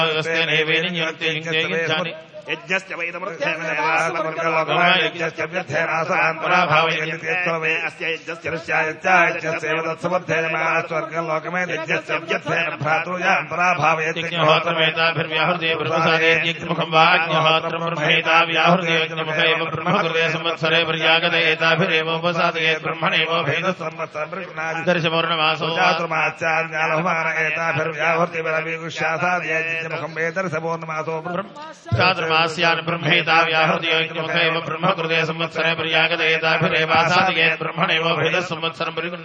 యజ్ఞ యజ్ఞస్య యజ్ఞహోత్రమేతాభిర్వ్యాహృదే బ్రహ్మసాదేజ్ఞముఖం వాజ్ఞహోత్రం బ్రహ్మేతా వ్యాహృదే యజ్ఞముఖైవ బ్రహ్మకృతే సంవత్సరే పర్యాగత ఏతాభిరేవోపసాదయే బ్రహ్మణేవో భేద దర్శపౌర్ణమాసో చాతుర్మాస్యాన్ బ్రహ్మేతా వ్యాహృదే యజ్ఞముఖైవ బ్రహ్మకృతే సంవత్సరే పర్యాగత ఏతాభిరేవాసాదయే బ్రహ్మణేవో భేద సంవత్సరం